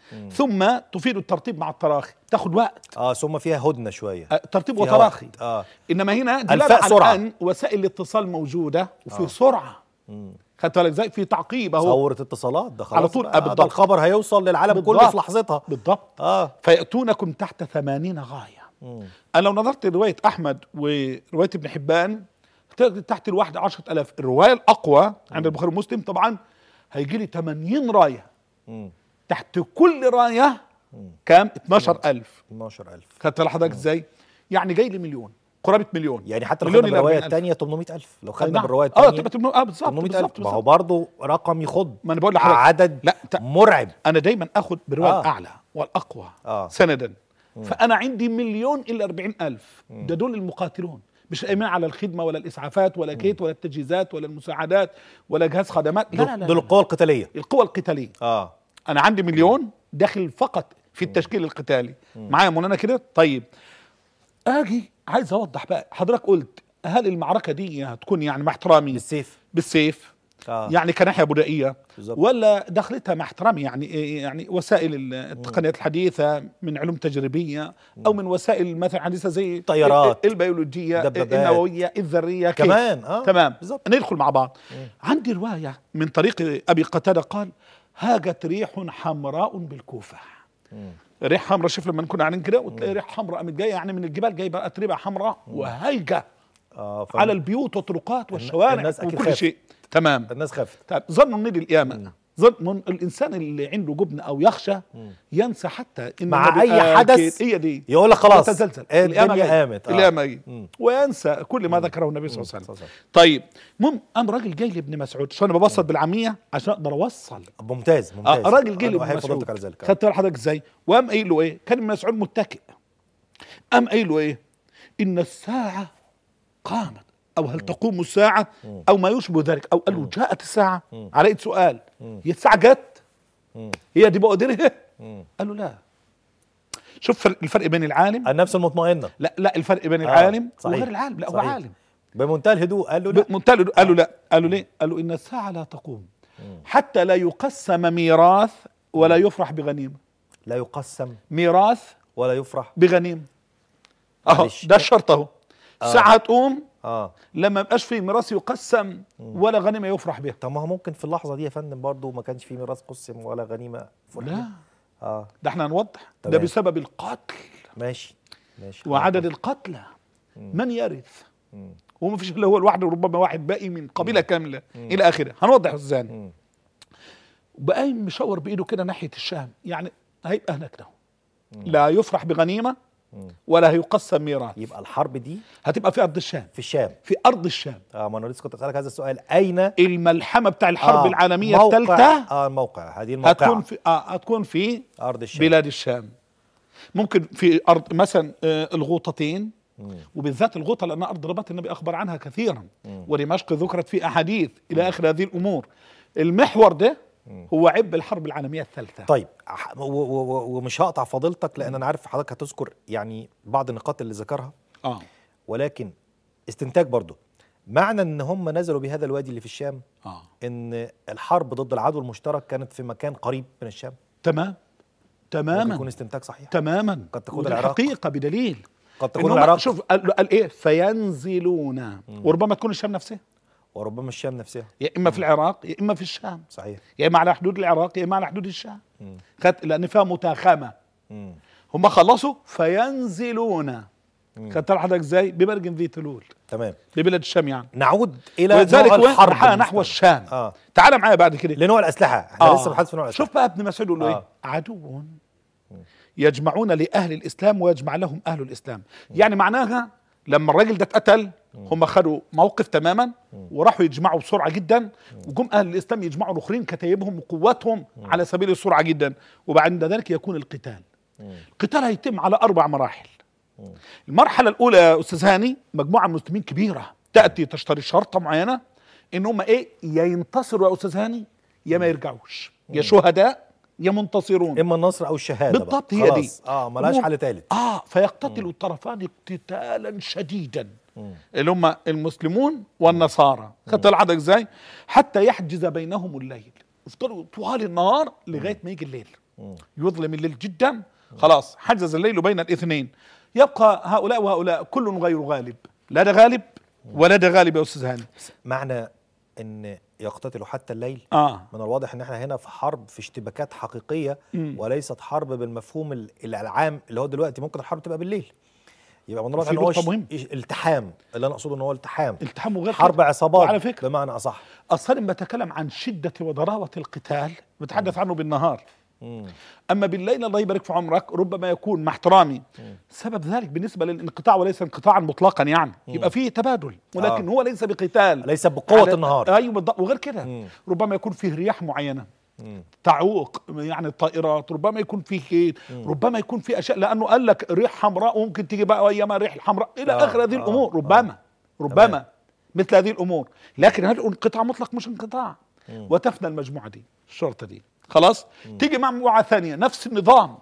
ثم تفيد الترتيب مع التراخي تاخد وقت اه ثم فيها هدنه شويه آه، ترتيب فيها وتراخي وقت. اه انما هنا دلاله الفاء على سرعة. ان وسائل الاتصال موجوده وفي آه. سرعه مم. خدت بالك ازاي في تعقيب اهو ثوره اتصالات ده خلاص على طول. بقى. آه، ده بالضبط. الخبر هيوصل للعالم كله بالضبط. في لحظتها بالضبط اه فياتونكم تحت ثمانين غايه مم. انا لو نظرت لروايه احمد وروايه ابن حبان تجد تحت الواحده 10000 الروايه الاقوى عند البخاري ومسلم طبعا هيجي لي 80 رايه مم. تحت كل رايه كام 12000 12000 خدت بالك حضرتك ازاي يعني جاي لي مليون قرابه مليون يعني حتى لو مليون خدنا إلى بالروايه 40,000. الثانيه 800000 لو أي خدنا نعم. بالروايه اه الثانيه تبقى 800 اه بالظبط 800000 بالظبط ما هو بالظبط. برضه رقم يخض ما انا بقول لحضرتك عدد لا ت- مرعب انا دايما اخد بالروايه آه. الاعلى والاقوى آه. سندا فانا عندي مليون الا أربعين ألف ده دول المقاتلون مش قايمين على الخدمه ولا الاسعافات ولا كيت ولا التجهيزات ولا المساعدات ولا جهاز خدمات لا لا لا, دول لا. القوى القتاليه القوى القتاليه اه انا عندي مليون داخل فقط في التشكيل القتالي معايا مولانا كده طيب اجي عايز اوضح بقى حضرتك قلت هل المعركه دي هتكون يعني مع احترامي بالسيف بالسيف اه يعني كناحيه بدائيه بالظبط. ولا دخلتها مع احترامي يعني إيه يعني وسائل ال- التقنيات الحديثه من علوم تجريبيه او من وسائل مثلا حديثه زي طيارات. ال- البيولوجيه دبابات. النوويه الذريه كيف؟ كمان اه تمام بالظبط ندخل مع بعض عندي روايه من طريق ابي قتاده قال هاجت ريح حمراء بالكوفه مم. ريح حمراء شوف لما نكون قاعدين كده وتلاقي ريح حمراء قامت جايه يعني من الجبال جايبه اتربه حمراء وهايجه اه ف... على البيوت والطرقات والشوارع الناس أكيد وكل خافت. شيء تمام الناس خافت طيب ظن النيل القيامة ظن الإنسان اللي عنده جبن أو يخشى ينسى حتى إن مع النبي أي قال حدث كده. هي دي يقول لك خلاص يتزلزل الدنيا القيامة جاية. قامت آه. القيامة جاية. مم. وينسى كل ما ذكره النبي صلى الله عليه صلى الله وسلم عليه وسلم. طيب المهم قام راجل جاي لابن مسعود عشان انا ببسط بالعاميه عشان اقدر اوصل ممتاز اه ممتاز راجل جه أنا لابن أحيي مسعود فضلتك على ذلك آه. خدت بال حضرتك ازاي وقام قايل له ايه كان ابن مسعود متكئ قام قايل له ايه ان الساعه قامت او هل تقوم الساعه او ما يشبه ذلك او قال له جاءت الساعه على ايد سؤال هي الساعه جت مم. هي دي بقدرها مم. قال له لا شوف فرق- الفرق بين العالم النفس المطمئنه لا لا الفرق بين آه، العالم صحيح. وغير العالم لا هو صحيح. عالم بمنتهى الهدوء قال له لا بمنتهى الهدوء. قال له لا قال له ليه قال له ان الساعه لا تقوم حتى لا يقسم ميراث ولا يفرح بغنيمه لا يقسم ميراث ولا يفرح بغنيمه اهو معلش. ده الشرط اهو الساعه هتقوم اه لما يبقاش في ميراث يقسم ولا غنيمه يفرح بها طب ما هو ممكن في اللحظه دي يا فندم برضه ما كانش في ميراث قسم ولا غنيمه فرح لا اه ده احنا هنوضح ده تمام. بسبب القتل ماشي ماشي وعدد القتلى من يرث مم. وما فيش الا هو الواحد وربما واحد باقي من قبيله كامله الى اخره هنوضح ازاي مم. وبقايم مشاور بايده كده ناحيه الشام يعني هيبقى هناك له لا يفرح بغنيمه ولا هيقسم ميراث يبقى الحرب دي هتبقى في ارض الشام في الشام في ارض الشام اه ما انا لسه كنت اسالك هذا السؤال اين الملحمه بتاع الحرب آه العالميه موقع- الثالثه اه الموقع هذه الموقع هتكون في اه هتكون في ارض الشام بلاد الشام ممكن في ارض مثلا آه، الغوطتين وبالذات الغوطه لان ارض رباط النبي اخبر عنها كثيرا ودمشق ذكرت في احاديث الى اخر هذه الامور المحور ده هو عب الحرب العالميه الثالثه طيب ح- و- و- و- ومش هقطع فضيلتك لان انا عارف حضرتك هتذكر يعني بعض النقاط اللي ذكرها اه ولكن استنتاج برضو معنى ان هم نزلوا بهذا الوادي اللي في الشام اه ان الحرب ضد العدو المشترك كانت في مكان قريب من الشام تمام ممكن تماما يكون استنتاج صحيح تماما قد تكون ودي العراق. حقيقه بدليل قد إن تكون هم- العراق شوف قال, قال ايه فينزلون وربما تكون الشام نفسها وربما الشام نفسها يا اما في العراق يا اما في الشام صحيح يا اما على حدود العراق يا اما على حدود الشام خدت لان فيها متاخمه مم. هم خلصوا فينزلون خدت حضرتك ازاي ببرج ذي تلول تمام ببلاد الشام يعني نعود الى ولذلك نوع وين الحرب راح نحو المشترك. الشام اه تعال معايا بعد كده لنوع الاسلحه احنا لسه بنحدث في نوع الاسلحه شوف بقى ابن مسعود يقول له آه. ايه عدو يجمعون لاهل الاسلام ويجمع لهم اهل الاسلام يعني معناها لما الراجل ده اتقتل هم خدوا موقف تماما وراحوا يجمعوا بسرعه جدا وجم اهل الاسلام يجمعوا الاخرين كتايبهم وقواتهم على سبيل السرعه جدا وبعد ذلك يكون القتال القتال هيتم على اربع مراحل المرحله الاولى يا استاذ هاني مجموعه من المسلمين كبيره تاتي تشتري شرطه معينه ان هم ايه يا ينتصروا يا استاذ هاني يا ما يرجعوش يا شهداء يا منتصرون اما النصر او الشهاده بقى. بالضبط هي دي خلاص. اه ملهاش هم- حل ثالث اه فيقتتل الطرفان اقتتالا شديدا اللي هم المسلمون والنصارى خدت العدد ازاي حتى يحجز بينهم الليل يفضلوا طوال النهار لغايه ما يجي الليل يظلم الليل جدا خلاص حجز الليل بين الاثنين يبقى هؤلاء وهؤلاء كل غير غالب لا ده غالب ولا ده غالب يا استاذ هاني معنى ان يقتتلوا حتى الليل اه من الواضح ان احنا هنا في حرب في اشتباكات حقيقيه وليست حرب بالمفهوم ال- العام اللي هو دلوقتي ممكن الحرب تبقى بالليل يبقى من الواضح في ان هو نقطة ش- مهمة. إش- التحام اللي انا اقصده ان هو التحام التحام وغير حرب كده. عصابات وعلى فكره بمعنى اصح اصلا لما بتكلم عن شده وضراوه القتال بتحدث عنه بالنهار اما بالليل الله يبارك في عمرك ربما يكون مع احترامي سبب ذلك بالنسبه للانقطاع وليس انقطاعا مطلقا يعني يبقى فيه تبادل ولكن آه. هو ليس بقتال ليس بقوه على- النهار ايوه بالضبط وغير كده ربما يكون فيه رياح معينه تعوق يعني الطائرات ربما يكون فيه خيل ربما يكون فيه اشياء لانه قال لك ريح حمراء وممكن تيجي بقى ايام الريح الحمراء الى آه، اخر هذه آه، الامور آه. ربما ربما تمام. مثل هذه الامور لكن هل انقطاع مطلق مش انقطاع وتفنى المجموعه دي الشرطه دي خلاص تيجي مع مجموعه ثانيه نفس النظام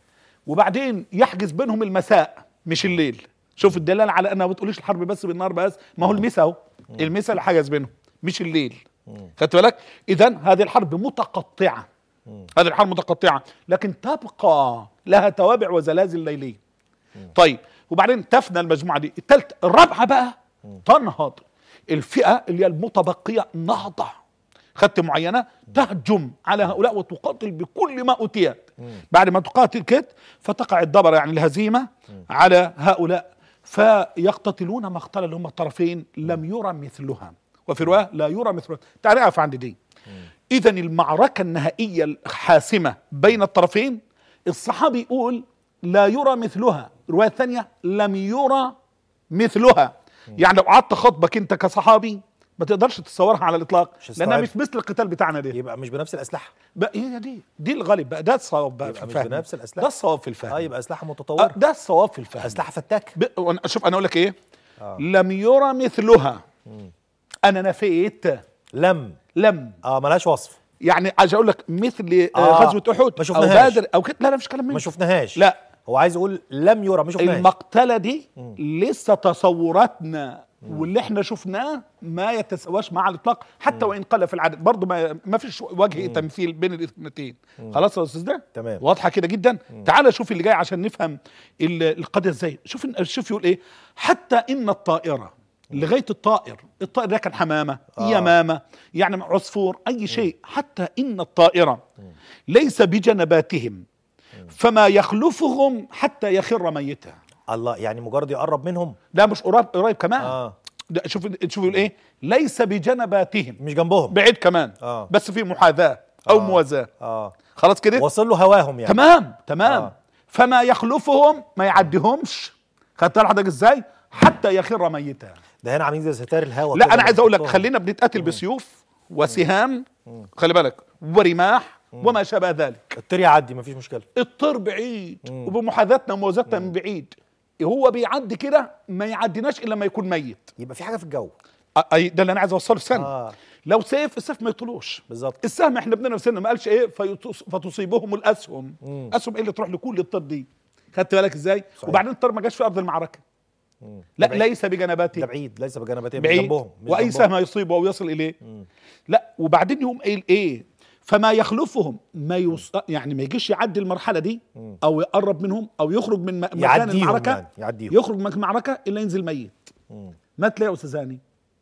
وبعدين يحجز بينهم المساء مش الليل شوف الدلاله على انها ما بتقوليش الحرب بس بالنهار بس ما هو المساء اهو المساء اللي حجز بينهم مش الليل خدت بالك اذا هذه الحرب متقطعه هذه الحرب متقطعه لكن تبقى لها توابع وزلازل ليليه طيب وبعدين تفنى المجموعه دي الثالثه الرابعه بقى تنهض الفئه اللي هي المتبقيه نهضه خدت معينه تهجم على هؤلاء وتقاتل بكل ما اوتيت بعد ما تقاتل كده فتقع الدبر يعني الهزيمه على هؤلاء فيقتتلون مقتل اللي هم الطرفين لم يرى مثلها وفي روايه لا يرى مثلها تعال اقف عند دي اذا المعركه النهائيه الحاسمه بين الطرفين الصحابي يقول لا يرى مثلها الروايه الثانيه لم يرى مثلها يعني لو قعدت خطبك انت كصحابي ما تقدرش تتصورها على الاطلاق مش لانها هستوعب. مش مثل القتال بتاعنا ده يبقى مش بنفس الاسلحه بقى هي دي دي الغالب بقى ده الصواب بقى يبقى في مش الفهم بنفس الأسلحة. ده الصواب في الفهم اه يبقى اسلحه آه، متطوره ده الصواب في الفهم اسلحه فتاك ب... وأنا- شوف انا اقول لك ايه لم يرى مثلها انا نفيت لم لم اه ملهاش وصف يعني عايز اقول لك مثل آه آه، غزوه احد ما او شفناهاش. بدر او كده لا لا مش كلام مني ما شفناهاش لا هو عايز يقول لم يرى ما شفناهاش المقتله دي لسه تصوراتنا واللي احنا شفناه ما يتساواش مع الاطلاق حتى وان قل في العدد برضه ما, ما فيش وجه تمثيل بين الاثنتين خلاص يا استاذ ده تمام. واضحه كده جدا تعال شوف اللي جاي عشان نفهم ال- القضيه ازاي شوف شوف يقول ايه حتى ان الطائره لغايه الطائر الطائر ده كان حمامه آه. يمامه يعني عصفور اي شيء حتى ان الطائره ليس بجنباتهم فما يخلفهم حتى يخر ميتا الله يعني مجرد يقرب منهم لا مش قريب قريب كمان اه ده شوف شوف يقول ايه ليس بجنباتهم مش جنبهم بعيد كمان آه. بس في محاذاه او آه. موازاه اه خلاص كده وصل له هواهم يعني تمام تمام آه. فما يخلفهم ما يعديهمش خدت بالك حضرتك ازاي حتى يخر ميتا ده هنا عاملين زي ستار الهوا لا كده انا عايز اقول لك بنحطهم. خلينا بنتقاتل بسيوف وسهام خلي بالك ورماح وما شابه ذلك الطير يعدي مفيش مشكله الطير بعيد وبمحاذاتنا وموازاتنا من بعيد هو بيعدي كده ما يعديناش الا لما يكون ميت يبقى في حاجه في الجو أ- أي ده اللي انا عايز اوصله في سنه آه. لو سيف السيف ما يطلوش بالظبط السهم احنا بدنا في سنه ما قالش ايه فيتص- فتصيبهم الاسهم اسهم ايه اللي تروح لكل الطير دي خدت بالك ازاي صحيح. وبعدين الطير ما جاش في ارض المعركه لا بعيد. ليس ده بجنباته بعيد ليس بجانبتين مش بعيد جنبهم مش واي جنبهم. سهم يصيبه او يصل اليه لا وبعدين يقوم قايل ايه فما يخلفهم ما يص... يعني ما يجيش يعدي المرحله دي او يقرب منهم او يخرج من م- مكان يعديهم المعركه يعني يعديهم يخرج من المعركه الا ينزل ميت مات ليه يا استاذ هاني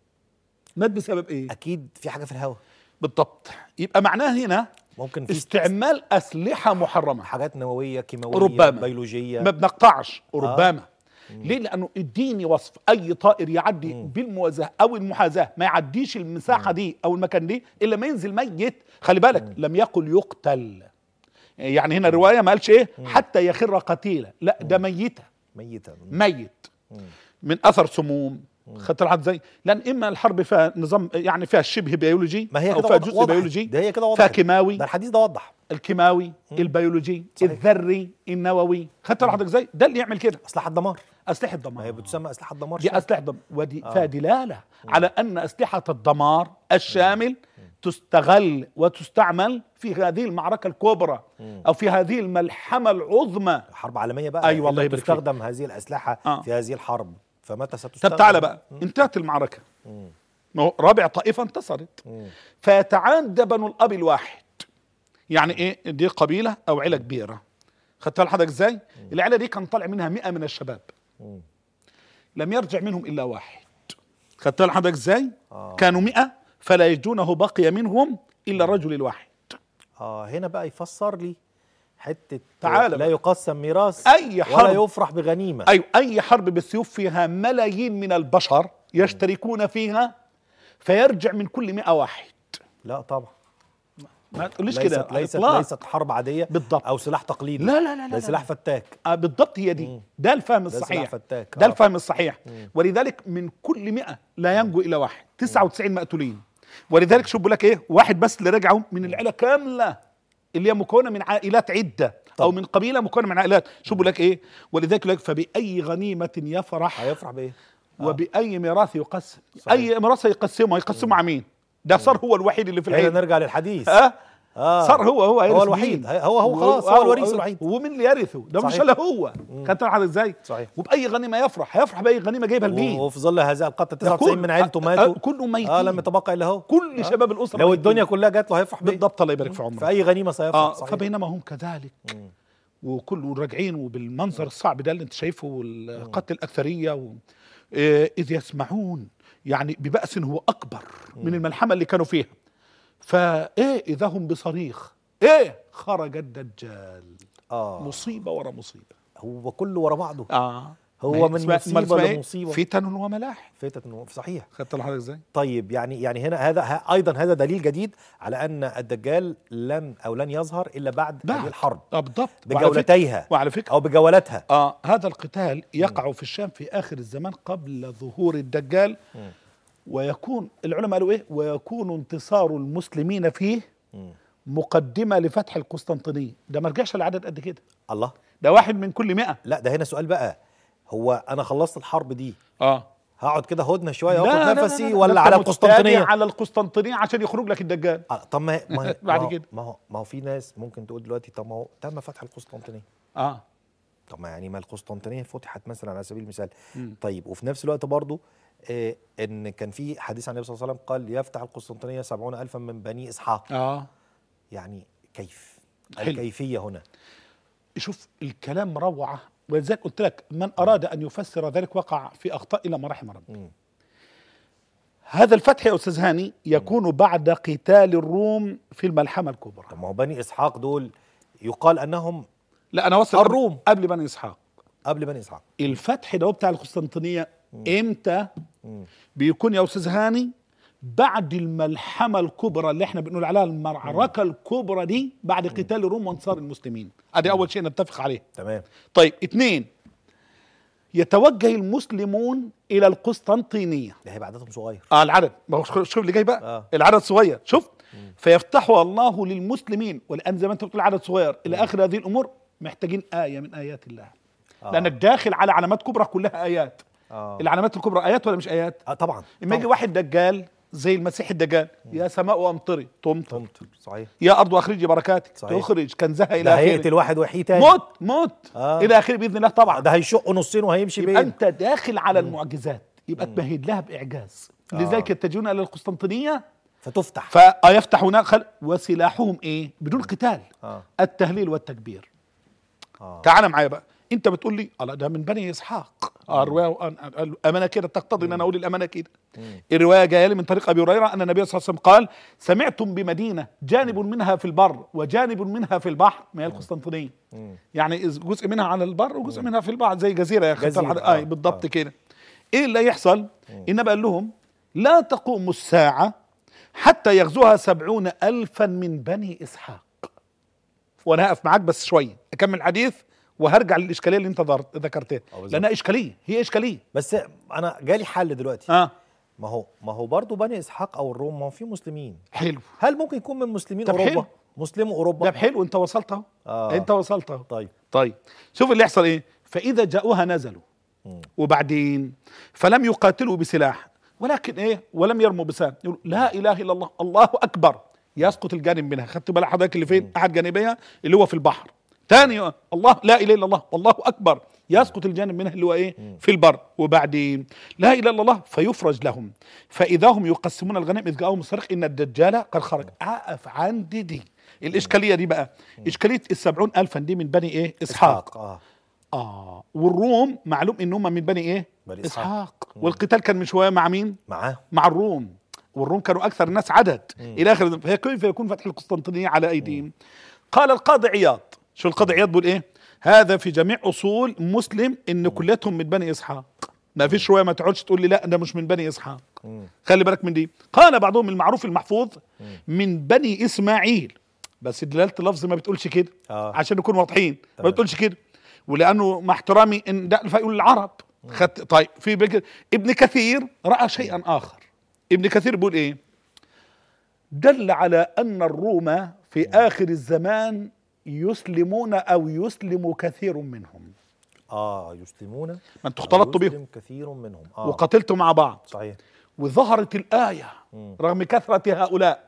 مات بسبب ايه اكيد في حاجه في الهوا بالضبط يبقى معناه هنا ممكن في استعمال اسلحه محرمه حاجات نوويه كيماويه ربما. بيولوجيه ما بنقطعش ربما ليه لانه اديني وصف اي طائر يعدي بالموازاه او المحاذاه ما يعديش المساحه دي او المكان دي الا ما ينزل ميت خلي بالك لم يقل يقتل يعني هنا الروايه ما قالش ايه حتى يخر قتيلا لا ده ميته ميته ميت من اثر سموم خدت الحد زي لان اما الحرب فيها نظام يعني فيها شبه بيولوجي ما هي او كده فيها وضح- جزء وضحت. بيولوجي ده هي كده فيها وضحت كيماوي ده الحديث ده وضح الكيماوي البيولوجي صحيح. الذري النووي خدت حضرتك ازاي ده اللي يعمل كده اسلحه دمار اسلحه ما دمار هي بتسمى اسلحه دمار دي شامل. اسلحه دمار ودي فيها دلاله على ان اسلحه الدمار الشامل تستغل وتستعمل في هذه المعركه الكبرى او في هذه الملحمه العظمى حرب عالميه بقى أيوة، الله إلا يبارك فيك. تستخدم هذه الاسلحه آه. في هذه الحرب فمتى ستستخدم طب تعالى بقى انتهت المعركه ما هو رابع طائفه انتصرت فيتعادى بنو الاب الواحد يعني ايه دي قبيله او عيله كبيره خدت بالك حضرتك ازاي العيله دي كان طالع منها 100 من الشباب لم يرجع منهم الا واحد خدت بالك حضرتك ازاي آه. كانوا 100 فلا يجدونه بقي منهم الا الرجل الواحد اه هنا بقى يفسر لي حته تعالى لا بقى. يقسم ميراث أي ولا حرب. يفرح بغنيمه ايوه اي حرب بالسيوف فيها ملايين من البشر يشتركون فيها فيرجع من كل 100 واحد لا طبعا ما تقوليش ليست كده ليست إطلاق. ليست حرب عاديه بالضبط. او سلاح تقليدي لا لا لا لا ده لا سلاح لا. فتاك آه بالضبط هي دي ده الفهم سلاح الصحيح فتاك، ده آه. الفهم الصحيح ولذلك من كل 100 لا ينجو الا واحد 99 مقتولين ولذلك شوف بيقول لك ايه واحد بس اللي رجعوا من العيله كامله اللي هي مكونه من عائلات عده او طب. من قبيله مكونه من عائلات شوف بيقول لك ايه ولذلك يقول لك فباي غنيمه يفرح هيفرح بايه؟ وباي ميراث يقسم صحيح. اي ميراث يقسمه يقسمه مع مين ده صار هو الوحيد اللي في هنا العيله نرجع للحديث اه آه. صار هو هو هيرث الوحيد. مين؟ هو- هو خلاص، هو الوريث الوحيد. ومين اللي يرثه ده مش صحيح. الا هو خدت بالك ازاي صحيح. وباي غنيمه يفرح هيفرح باي غنيمه جايبها لمين وفي ظل هذا القتل ده 99 كل- من عيلته آه، ماتوا آه، كلهم ميتين. اه لم يتبقى الا هو كل آه. شباب الاسره لو ميتين. الدنيا كلها جات له هيفرح بيه بالضبط الله يبارك في عمرك في اي غنيمه سيفرح اه صحيح فبينما هم كذلك وكل راجعين وبالمنظر الصعب ده اللي انت شايفه والقتل الاكثريه و... آه، اذ يسمعون يعني ببأس هو اكبر من الملحمه اللي كانوا فيها فايه اذا هم بصريخ ايه خرج الدجال اه مصيبه ورا مصيبه هو كله ورا بعضه اه هو من اسمها- مصيبة اسمها إيه؟ لمصيبة. فتن وملاح فتت صحيح خدت لحضرتك ازاي؟ طيب يعني يعني هنا هذا ه- ايضا هذا دليل جديد على ان الدجال لن او لن يظهر الا بعد, بعد. هذه الحرب اه بالضبط وعلى فكرة- بجولتيها وعلى فكره او بجولتها آه هذا القتال يقع في الشام في آخر الزمان قبل ظهور الدجال ويكون العلماء قالوا إيه ويكون انتصار المسلمين فيه مقدمة لفتح القسطنطينية ده ما رجعش العدد قد كده الله ده واحد من كل مئة لا ده هنا سؤال بقى هو انا خلصت الحرب دي اه هقعد كده هدنه شويه لا، لا، واخد لا، لا، نفسي لا، ولا ده على أنت القسطنطينيه مستعد على القسطنطينية عشان يخرج لك الدجال آه، طب ما ما هي- بعد ما هو- كده. ما هو ما هو في ناس ممكن تقول دلوقتي طب ما هو تم فتح القسطنطينيه اه طب ما يعني ما القسطنطينيه فتحت مثلا على سبيل المثال طيب وفي نفس الوقت برضو آه ان كان في حديث عن النبي صلى الله عليه وسلم قال يفتح القسطنطينيه سبعون الفا من بني اسحاق اه يعني كيف حلو. الكيفيه هنا شوف الكلام روعة ولذلك قلت لك من أراد أن يفسر ذلك وقع في أخطاء إلى ما رحم ربي مم. هذا الفتح يا أستاذ هاني يكون بعد قتال الروم في الملحمة الكبرى طب ما هو بني اسحاق دول يقال انهم لا أنا وصل الروم. قبل بني إسحاق قبل بني اسحاق الفتح ده بتاع القسطنطينية إمتى بيكون يا أستاذ هاني بعد الملحمه الكبرى اللي احنا بنقول عليها المعركه الكبرى دي بعد قتال الروم وانصار المسلمين ادي اول شيء نتفق عليه تمام طيب اثنين يتوجه المسلمون الى القسطنطينيه ده هيبقى عددهم صغير اه العدد ما هو شوف اللي جاي بقى آه. العدد صغير شوف فيفتحها الله للمسلمين والان زي ما انت بتقول عدد صغير الى اخر هذه الامور محتاجين ايه من ايات الله آه. لانك داخل على علامات كبرى كلها ايات اه العلامات الكبرى ايات ولا مش ايات آه طبعا اما يجي واحد دجال زي المسيح الدجال يا سماء امطري تمطر طبعا صحيح يا ارض اخرجي بركاتك صحيح. تخرج كنزها الى ده اخره هيقتل واحد ويحيي تاني موت موت آه. الى اخره باذن الله طبعا ده هيشقه نصين وهيمشي يبقى بيه انت داخل على المعجزات يبقى تمهد لها باعجاز آه. لذلك يتجهون الى القسطنطينيه فتفتح فيفتح هناك خل... وسلاحهم ايه بدون قتال اه التهليل والتكبير اه تعال معايا بقى انت بتقول لي الله ده من بني اسحاق اه الروايه الأ- الامانه كده تقتضي ان انا اقول الامانه كده الروايه جايه لي من طريق ابي هريره ان النبي صلى الله عليه وسلم قال سمعتم بمدينه جانب منها في البر وجانب منها في البحر ما هي القسطنطينيه يعني إذ جزء منها على البر وجزء منها في البحر زي جزيره يا اخي جزيرة، طلعت- آه، اي بالضبط آه. كده ايه اللي يحصل النبي قال لهم لا تقوم الساعه حتى يغزوها سبعون الفا من بني اسحاق وانا هقف معاك بس شويه اكمل الحديث وهرجع للاشكاليه اللي انت ذر- ذكرتها آه، بالظبط. لانها اشكاليه هي اشكاليه بس انا جالي حل دلوقتي اه ما هو ما هو برضه بني اسحاق او الروم ما هو في مسلمين حلو هل ممكن يكون من مسلمين طب اوروبا حلو. مسلموا اوروبا ده حلو انت وصلت اهو آه. انت وصلت اهو طيب طيب شوف اللي يحصل ايه فاذا جاءوها نزلوا وبعدين فلم يقاتلوا بسلاح ولكن ايه ولم يرموا بسهم يقول لا اله الا الله الله اكبر يسقط الجانب منها خدت بالك حضرتك اللي فين احد جانبيها اللي هو في البحر ثاني الله لا اله الا الله والله اكبر يسقط الجانب منها اللي هو ايه في البر وبعدين لا اله الا الله فيفرج لهم فاذا هم يقسمون الغنائم اذ جاءهم الصرخ ان الدجال قد خرج اقف عندي دي الاشكاليه دي بقى اشكاليه السبعون الفا دي من بني ايه اسحاق اه اه والروم معلوم ان هم من بني ايه بني إسحاق. اسحاق والقتال كان من شويه مع مين معاه مع الروم والروم كانوا اكثر الناس عدد الى اخره فهي كيف يكون فتح القسطنطينيه على ايديهم قال القاضي عياض شو القاضي عياض بيقول ايه هذا في جميع اصول مسلم ان كليتهم من بني اسحاق ما فيش شويه ما تقعدش تقول لي لا ده مش من بني اسحاق خلي بالك من دي قال بعضهم المعروف المحفوظ من بني اسماعيل بس دلاله اللفظ ما بتقولش كده آه. عشان نكون واضحين ما تمام. بتقولش كده ولانه مع احترامي ان ده فيقول العرب خدت طيب في بك- ابن كثير راى شيئا اخر ابن كثير بيقول ايه دل على ان الروم في اخر الزمان يسلمون او يسلم كثير منهم اه يسلمون ما انتوا اختلطتوا بهم يسلم كثير منهم اه وقتلتوا مع بعض صحيح وظهرت الآية رغم كثرة هؤلاء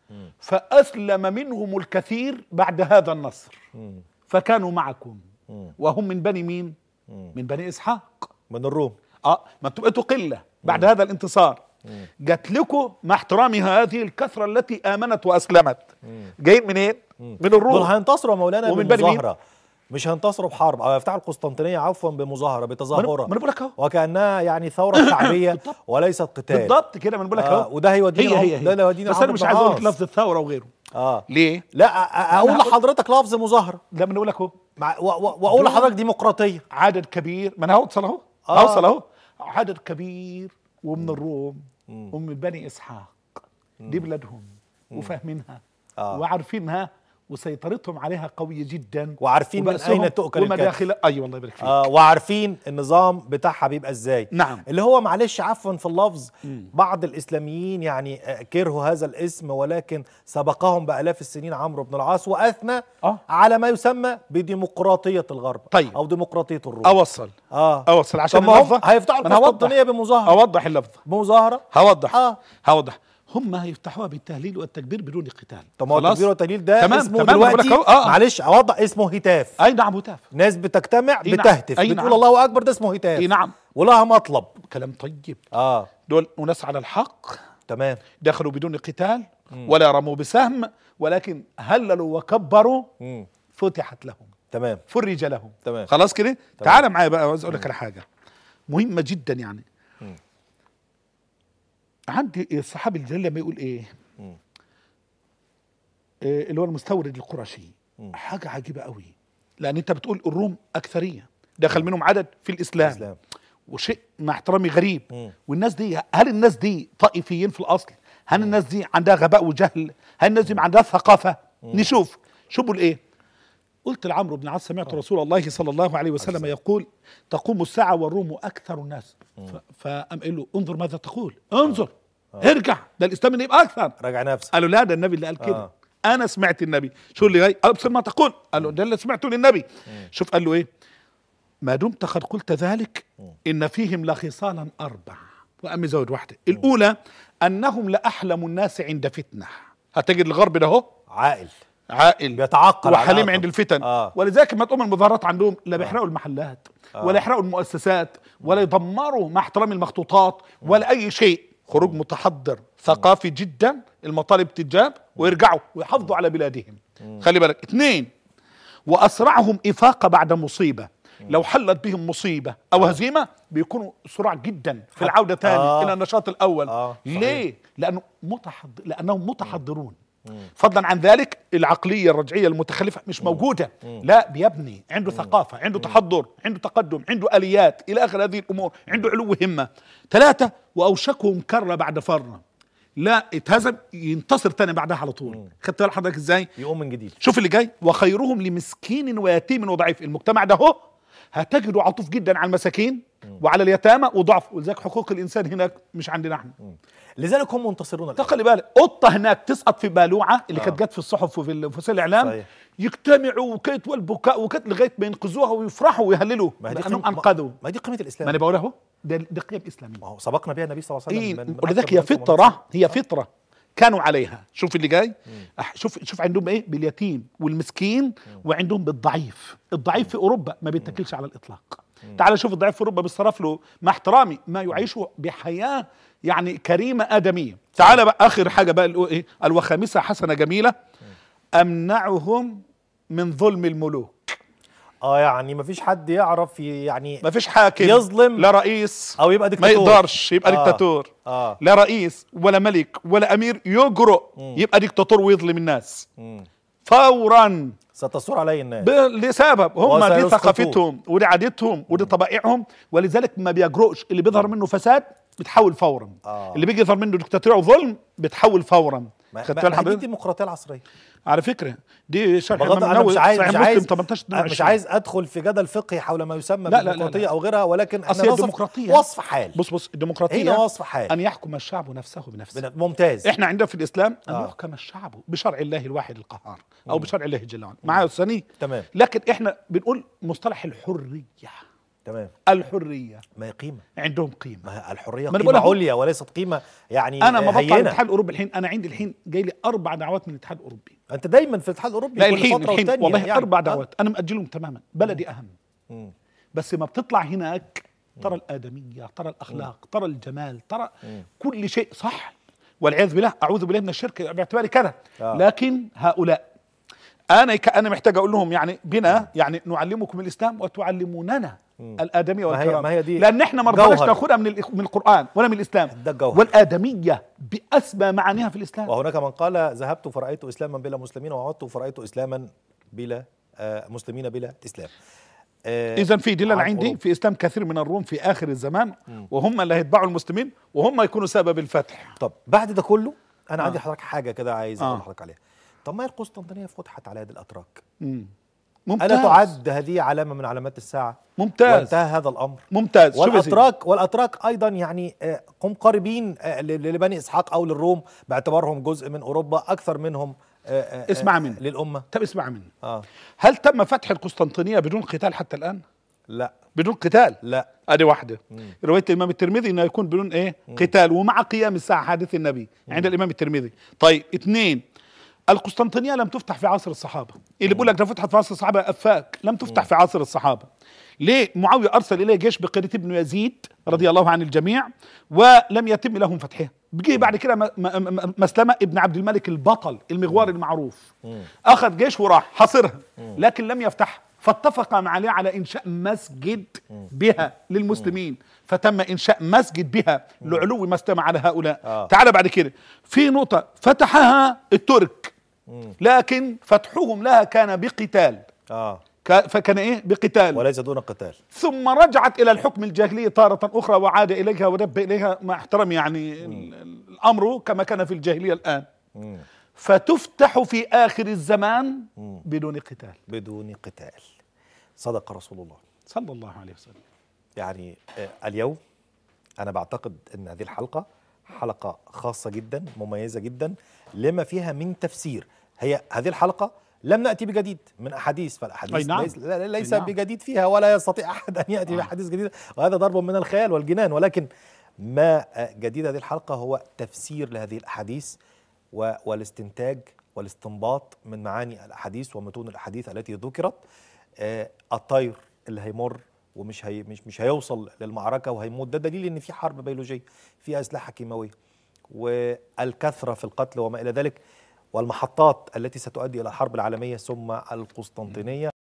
فأسلم منهم الكثير بعد هذا النصر مم. فكانوا معكم مم. وهم من بني مين؟ مم. من بني إسحاق من الروم اه ما انتم بقيتوا قلة بعد هذا الانتصار جات لكم مع احترامي هذه الكثرة التي آمنت وأسلمت جايين منين؟ من دول الروم هينتصروا يا مولانا ومن بني مين؟ بمظاهره مش هينتصروا بحرب او يفتحوا القسطنطينيه عفوا بمظاهره ما بتظاهره انا بقول لك اهو وكانها يعني ثوره شعبيه بالضبط. وليست قتال بالضبط كده ما انا بقول لك آه اهو وده هيودينا هي أهو. هي ده هي اللي هيودينا بس عمرو انا مش بن عايز اقول لك العاص. لفظ الثوره وغيره اه ليه؟ لا أ- أ- اقول أنا هقول- لحضرتك لفظ مظاهره لا ما انا بقول لك اهو مع- و- و- واقول لحضرتك ديمقراطيه عدد كبير ما انا هوصل اهو آه. هوصل اهو عدد كبير ومن الروم ومن بني اسحاق دي بلادهم وفاهمينها آه. وعارفينها وسيطرتهم عليها قوية جدا وعارفين من وبأسهم أين تؤكل ومداخل اي والله يبارك فيك آه وعارفين النظام بتاعها بيبقى ازاي نعم. اللي هو معلش عفوا في اللفظ بعض الاسلاميين يعني آه، كرهوا هذا الاسم ولكن سبقهم بالاف السنين عمرو بن العاص واثنى آه. على ما يسمى بديمقراطيه الغرب طيب. او ديمقراطيه الروم اوصل اه اوصل عشان طب ما هم اللفظة هيفتحوا أنا هوضح. القسطنطينيه بمظاهره اوضح اللفظة بمظاهره هوضح آه. هوضح هم هيفتحوها بالتهليل والتكبير بدون قتال طب ما هو خلاص؟ التكبير والتهليل ده تمام اسمه تمام أنا بقول لك دلوقتي أهو، آه. معلش اوضح اسمه هتاف اي نعم هتاف ناس بتجتمع إي نعم. بتهتف أي بتقول نعم. الله اكبر ده اسمه هتاف اي نعم ولها مطلب كلام طيب اه دول اناس على الحق تمام دخلوا بدون قتال ولا رموا بسهم ولكن هللوا وكبروا مم. فتحت لهم تمام فرج لهم تمام. خلاص كده تعال معايا بقى عاوز اقول لك على حاجه مهمه جدا يعني عندي الصحابي الجليل لما يقول ايه إيه اللي هو المستورد القرشي حاجه عجيبه قوي لان انت بتقول الروم اكثريه دخل منهم عدد في الاسلام الإسلام. وشيء مع احترامي غريب مم. والناس دي هل الناس دي طائفيين في الاصل هل الناس دي عندها غباء وجهل هل الناس دي ما عندها ثقافه نشوف شو بقول ايه قلت لعمرو بن العاص سمعت رسول الله صلى الله عليه وسلم يقول تقوم الساعة والروم أكثر الناس ف- فقام قال له انظر ماذا تقول انظر ارجع ده الإسلام اللي يبقى أكثر راجع نفسك قالوا لا ده النبي اللي قال كده آه. انا سمعت النبي شو اللي جاي ابصر ما تقول قال له ده اللي سمعته للنبي شوف قال له ايه ما دمت قد قلت ذلك ان فيهم لخصالا اربع وقام يزود واحده الاولى انهم لاحلم الناس عند فتنه هتجد الغرب ده اهو عاقل عاقل بيتعقل على وحليم العقل. عند الفتن آه. ولذلك ما تقوم المظاهرات عندهم لا بيحرقوا المحلات ولا يحرقوا المؤسسات ولا يدمروا مع احترام المخطوطات ولا اي شيء خروج متحضر ثقافي جدا المطالب تتجاب ويرجعوا ويحافظوا على بلادهم خلي بالك اثنين واسرعهم افاقه بعد مصيبه لو حلت بهم مصيبه او هزيمه بيكونوا سرع جدا في العوده ثاني آه. الى النشاط الاول آه، صحيح. ليه لانه متحضر لانهم متحضرون فضلا عن ذلك العقليه الرجعيه المتخلفه مش موجوده لا بيبني عنده ثقافه عنده تحضر عنده تقدم عنده اليات الى اخر هذه الامور عنده علو همه ثلاثه واوشكهم كره بعد فر لا اتهزم ينتصر تاني بعدها على طول خدت بال حضرتك ازاي يقوم من جديد شوف اللي جاي وخيرهم لمسكين ويتيم وضعيف المجتمع ده هو هتجده عطوف جدا على المساكين وعلى اليتامى وضعف ولذلك حقوق الانسان هناك مش عندنا احنا لذلك هم منتصرون طب الآن. خلي بالك قطه هناك تسقط في بالوعه اللي آه. كانت جت في الصحف وفي ال- في وسائل الاعلام صحيح. يجتمعوا وكيت والبكاء وكيت لغايه ما ينقذوها ويفرحوا ويهللوا ما هي دي لانهم قيمة- انقذوا ما دي قيمه ما الاسلام انا بقول اهو ده ده قيم اسلاميه ما هو سبقنا بها النبي صلى الله عليه إيه وسلم من- من ولذلك أكثر هي من 500 فطره هي فطره كانوا عليها شوف اللي جاي أح- شوف شوف عندهم ايه باليتيم والمسكين وعندهم بالضعيف الضعيف في اوروبا ما بيتكلش على الاطلاق تعال شوف الضعيف في اوروبا بيصرف له مع احترامي ما يعيشه بحياه يعني كريمه ادميه تعال بقى اخر حاجه بقى اللي هو ايه قال وخامسه حسنه جميله امنعهم من ظلم الملوك اه يعني ما فيش حد يعرف ي- يعني ما فيش حاكم يظلم لا رئيس او يبقى ما دكتاتور يقدرش يبقى آه. دكتاتور اه لا رئيس ولا ملك ولا امير يجرؤ يبقى دكتاتور ويظلم الناس مم. فورا ستثور عليه الناس ب- لسبب هم دي وسيسقطون. ثقافتهم ودي عادتهم ودي طبائعهم ولذلك ما بيجرؤش اللي بيظهر منه فساد بتحول فورا آه. اللي بيجي يظهر منه دكتاتوريه وظلم بتحول فورا ما خدت ما- بال ما هي دي حضرتك الديمقراطيه العصريه على فكره دي شرح بغض الإمام انا النووي مش عايز صحيح مش مسلم عايز 18 أنا مش عايز ادخل في جدل فقهي حول ما يسمى لا، لا، لا، بالديمقراطيه لا. او غيرها ولكن أصل احنا هي نصف الديمقراطية- وصف حال بص بص الديمقراطيه هنا وصف حال ان يحكم الشعب نفسه بنفسه بن- ممتاز احنا عندنا في الاسلام ان آه. يحكم الشعب بشرع الله الواحد القهار او بشرع الله جل وعلا معايا يا استاذ تمام لكن احنا بنقول مصطلح الحريه تمام الحريه ما هي قيمه عندهم قيمه ما هي الحريه ما أنا قيمه بقول أهو. عليا وليست قيمه يعني انا ما بطلع هينة. الاتحاد الاوروبي الحين انا عندي الحين جاي لي اربع دعوات من الاتحاد الاوروبي انت دايما في الاتحاد الاوروبي لا كل الحين فترة الحين والتانية والله يعني. اربع آه. دعوات انا ماجلهم تماما بلدي اهم مم. بس ما بتطلع هناك ترى الادميه ترى الاخلاق ترى الجمال ترى كل شيء صح والعياذ بالله اعوذ بالله من الشرك باعتباري كذا آه. لكن هؤلاء انا ك- انا محتاج اقول لهم يعني بنا يعني نعلمكم الاسلام وتعلموننا الادميه ما هي- والكرامه ما هي دي لان احنا ما رضناش جوهر. ناخدها من الإخ- من القران ولا من الاسلام ده الجوهر. والادميه باسمى معانيها في الاسلام وهناك من قال ذهبت فرأيت إسلاما بلا مسلمين وعدت فرأيت إسلاما بلا آه مسلمين بلا إسلام آه اذا في دليل عن عندي أوروبا. في اسلام كثير من الروم في اخر الزمان وهم اللي هيتبعوا المسلمين وهم يكونوا سبب الفتح طب بعد ده كله أنا آه. عندي حضرتك حاجة كده عايز آه. أقول لحضرتك عليها طب ما هي القسطنطينية فتحت على يد الأتراك مم. ممتاز ألا تعد هذه علامة من علامات الساعة ممتاز وانتهى هذا الأمر ممتاز شوف يا سيدي. والاتراك والاتراك ايضا يعني آه، هم قريبين آه، ل- لبني اسحاق او للروم باعتبارهم جزء من اوروبا اكثر منهم آه، آه، اسمع آه، مني. للامه طب اسمع مني اه هل تم فتح القسطنطينيه بدون قتال حتى الان لا بدون قتال لا ادي واحده روايه الامام الترمذي انه يكون بدون ايه قتال ومع قيام الساعه حادث النبي عند الامام الترمذي طيب اثنين القسطنطينيه لم تفتح في عصر الصحابه اللي بيقول لك ده فتحت في عصر الصحابه افاك لم تفتح في عصر الصحابه ليه معاويه ارسل اليه جيش بقياده ابن يزيد رضي الله عن الجميع ولم يتم لهم فتحها بيجي بعد كده م- م- م- مسلمه ابن عبد الملك البطل المغوار المعروف اخذ جيش وراح حاصرها لكن لم يفتحها فاتفق مع علي على انشاء مسجد بها للمسلمين فتم انشاء مسجد بها لعلو ما استمع على هؤلاء آه. تعال بعد كده في نقطه فتحها الترك لكن فتحهم لها كان بقتال اه ك- فكان ايه بقتال وليس دون قتال ثم رجعت الى الحكم الجاهليه تاره اخرى وعاد اليها ودب اليها مع احترام يعني ال- ال- الامر كما كان في الجاهليه الان مم. فتفتح في اخر الزمان بدون قتال بدون قتال صدق رسول الله صلى الله عليه وسلم يعني آه، اليوم انا بعتقد ان هذه الحلقه حلقه خاصه جدا مميزه جدا لما فيها من تفسير هي هذه الحلقه لم ناتي بجديد من احاديث فالاحاديث أي نعم. ليس, لا- ليس أي نعم. بجديد فيها ولا يستطيع احد ان ياتي آه. باحاديث جديده وهذا ضرب من الخيال والجنان ولكن ما آه، جديد هذه الحلقه هو تفسير لهذه الاحاديث و- والاستنتاج والاستنباط من معاني الاحاديث ومتون الاحاديث التي ذكرت آه، الطير اللي هيمر ومش هي مش مش هيوصل للمعركه وهيموت ده دليل ان في حرب بيولوجيه في اسلحه كيماويه والكثره في القتل وما الى ذلك والمحطات التي ستؤدي الى الحرب العالميه ثم القسطنطينيه